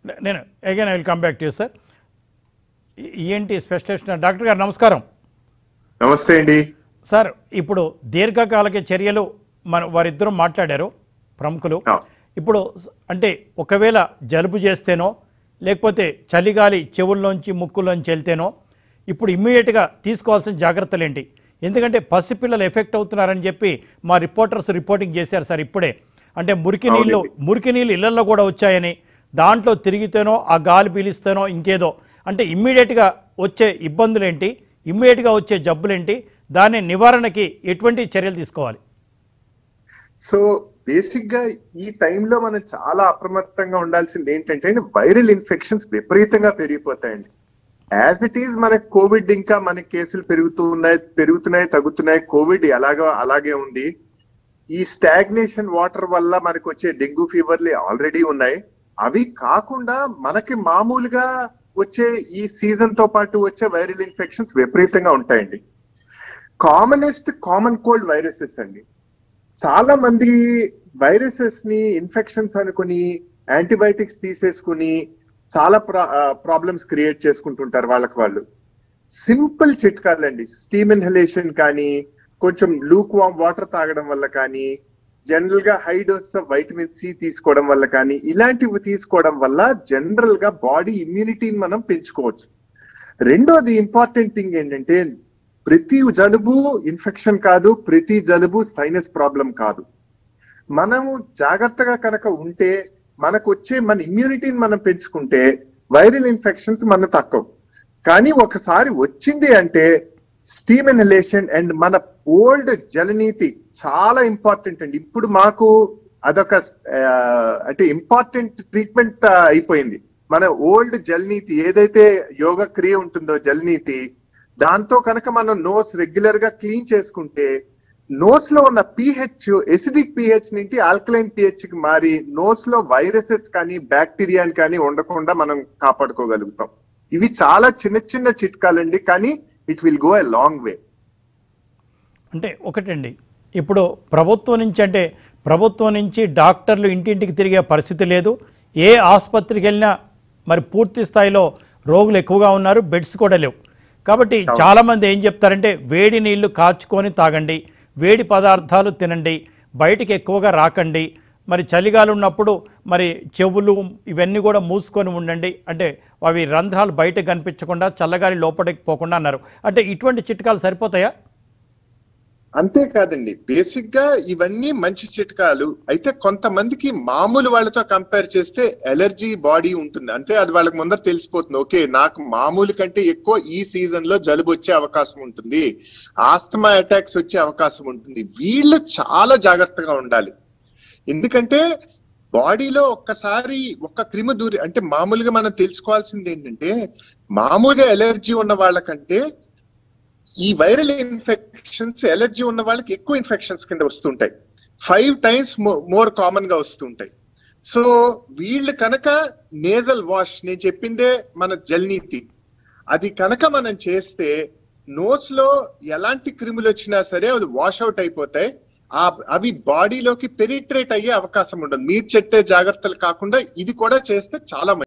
నేను again I will come back to you sir ఏంటి specialist doctor గారు నమస్కారం నమస్తే అండి సార్ ఇప్పుడు దీర్ఘకాలిక చర్యలు మన వారిద్దరూ మాట్లాడారు ప్రముఖులు ఆ. ఇప్పుడు స- అంటే ఒకవేళ జలుబు చేస్తేనో లేకపోతే చలిగాలి చెవుల్లోంచి ముక్కులోంచి వెళ్తేనో ఇప్పుడు ఇమ్మీడియట్గా తీసుకోవాల్సిన జాగ్రత్తలు ఏంటి ఎందుకంటే పసిపిల్లలు ఎఫెక్ట్ అవుతున్నారని చెప్పి మా రిపోర్టర్స్ రిపోర్టింగ్ చేశారు సార్ ఇప్పుడే అంటే మురికి నీళ్ళు మురికి నీళ్ళు ఇళ్లలో కూడా వచ్చాయని దాంట్లో తిరిగితేనో ఆ గాలి పీలిస్తేనో ఇంకేదో అంటే ఇమ్మీడియట్గా వచ్చే ఇబ్బందులు ఏంటి ఇమ్మీడియట్గా వచ్చే జబ్బులేంటి దాని నివారణకి ఎటువంటి చర్యలు తీసుకోవాలి సో బేసిక్ గా ఈ టైంలో మనం చాలా అప్రమత్తంగా ఉండాల్సింది ఏంటంటే వైరల్ ఇన్ఫెక్షన్స్ విపరీతంగా పెరిగిపోతాయండి యాజ్ ఇట్ ఈజ్ మనకి కోవిడ్ ఇంకా మన కేసులు పెరుగుతూ ఉన్నాయి పెరుగుతున్నాయి తగ్గుతున్నాయి కోవిడ్ ఎలాగో అలాగే ఉంది ఈ స్టాగ్నేషన్ వాటర్ వల్ల మనకు వచ్చే డెంగ్యూ ఫీవర్లు ఆల్రెడీ ఉన్నాయి అవి కాకుండా మనకి మామూలుగా వచ్చే ఈ సీజన్ తో పాటు వచ్చే వైరల్ ఇన్ఫెక్షన్స్ విపరీతంగా ఉంటాయండి కామనెస్ట్ కామన్ కోల్డ్ వైరసెస్ అండి చాలా మంది వైరసెస్ ని ఇన్ఫెక్షన్స్ అనుకుని యాంటీబయాటిక్స్ తీసేసుకుని చాలా ప్రాబ్లమ్స్ క్రియేట్ చేసుకుంటుంటారు వాళ్ళకి వాళ్ళు సింపుల్ చిట్కాలండి స్టీమ్ ఇన్హలేషన్ కానీ కొంచెం లూక్ వామ్ వాటర్ తాగడం వల్ల కానీ జనరల్ గా high dose of vitamin C తీసుకోవడం వల్ల కానీ ఇలాంటివి తీసుకోవడం వల్ల జనరల్ గా బాడీ ఇమ్యూనిటీని మనం పెంచుకోవచ్చు రెండోది ఇంపార్టెంట్ థింగ్ ఏంటంటే ప్రతి జలుబు ఇన్ఫెక్షన్ కాదు ప్రతి జలుబు సైనస్ ప్రాబ్లం కాదు మనము జాగ్రత్తగా కనుక ఉంటే మనకు వచ్చే మన ఇమ్యూనిటీని మనం పెంచుకుంటే వైరల్ ఇన్ఫెక్షన్స్ మన తక్కువ కానీ ఒకసారి వచ్చింది అంటే స్టీమ్ ఇన్హలేషన్ అండ్ మన ఓల్డ్ జలనీతి చాలా ఇంపార్టెంట్ అండి ఇప్పుడు మాకు అదొక ఆ, అంటే ఇంపార్టెంట్ ట్రీట్మెంట్ అయిపోయింది మన ఓల్డ్ జలనీతి ఏదైతే యోగ క్రియ ఉంటుందో జలనీతి దాంతో కనుక మనం నోస్ రెగ్యులర్ గా క్లీన్ చేసుకుంటే నోస్ లో ఉన్న పిహెచ్ ఎసిడిక్ పిహెచ్ నుండి ఆల్కలైన్ పిహెచ్ కి మారి నోస్ లో వైరసెస్ కానీ బ్యాక్టీరియాని కానీ ఉండకుండా మనం కాపాడుకోగలుగుతాం ఇవి చాలా చిన్న చిన్న చిట్కాలండి కానీ it will go a long way అంటే ఒకటండి ఇప్పుడు ప్రభుత్వం నుంచి అంటే ప్రభుత్వం నుంచి డాక్టర్లు ఇంటింటికి తిరిగే పరిస్థితి లేదు ఏ ఆసుపత్రికి వెళ్ళినా మరి పూర్తి స్థాయిలో రోగులు ఎక్కువగా ఉన్నారు బెడ్స్ కూడా లేవు కాబట్టి చాలామంది ఏం చెప్తారంటే వేడి నీళ్లు కాచుకొని తాగండి వేడి పదార్థాలు తినండి బయటికి ఎక్కువగా రాకండి మరి చలిగాలి ఉన్నప్పుడు మరి చెవులు ఇవన్నీ కూడా మూసుకొని ఉండండి అంటే అవి రంధ్రాలు బయటకు కనిపించకుండా చల్లగాలి లోపలికి పోకుండా అన్నారు అంటే ఇటువంటి చిట్కాలు సరిపోతాయా అంతేకాదండి బేసిక్ గా ఇవన్నీ మంచి చిట్కాలు అయితే కొంతమందికి మామూలు వాళ్ళతో కంపేర్ చేస్తే ఎలర్జీ బాడీ ఉంటుంది అంటే అది వాళ్ళకి ముందర తెలిసిపోతుంది ఓకే నాకు మామూలు కంటే ఎక్కువ ఈ సీజన్ లో జలుబు వచ్చే అవకాశం ఉంటుంది ఆస్తమా అటాక్స్ వచ్చే అవకాశం ఉంటుంది వీళ్ళు చాలా జాగ్రత్తగా ఉండాలి ఎందుకంటే బాడీలో ఒక్కసారి ఒక్క క్రిమి దూరి అంటే మామూలుగా మనం తెలుసుకోవాల్సింది ఏంటంటే మామూలుగా ఎలర్జీ ఉన్న వాళ్ళకంటే ఈ వైరల్ ఇన్ఫెక్షన్స్ ఎలర్జీ ఉన్న వాళ్ళకి ఎక్కువ ఇన్ఫెక్షన్స్ కింద వస్తుంటాయి ఫైవ్ టైమ్స్ మోర్ కామన్ గా వస్తుంటాయి సో వీళ్ళు కనుక నేజల్ వాష్ నేను చెప్పిందే మన జల్నీతి అది కనుక మనం చేస్తే నోస్ లో ఎలాంటి క్రిములు వచ్చినా సరే అది వాష్ అవుట్ అయిపోతాయి ఆ అవి బాడీలోకి పెనిట్రేట్ అయ్యే అవకాశం ఉండదు మీరు చెప్పే జాగ్రత్తలు కాకుండా ఇది కూడా చేస్తే చాలా మంచిది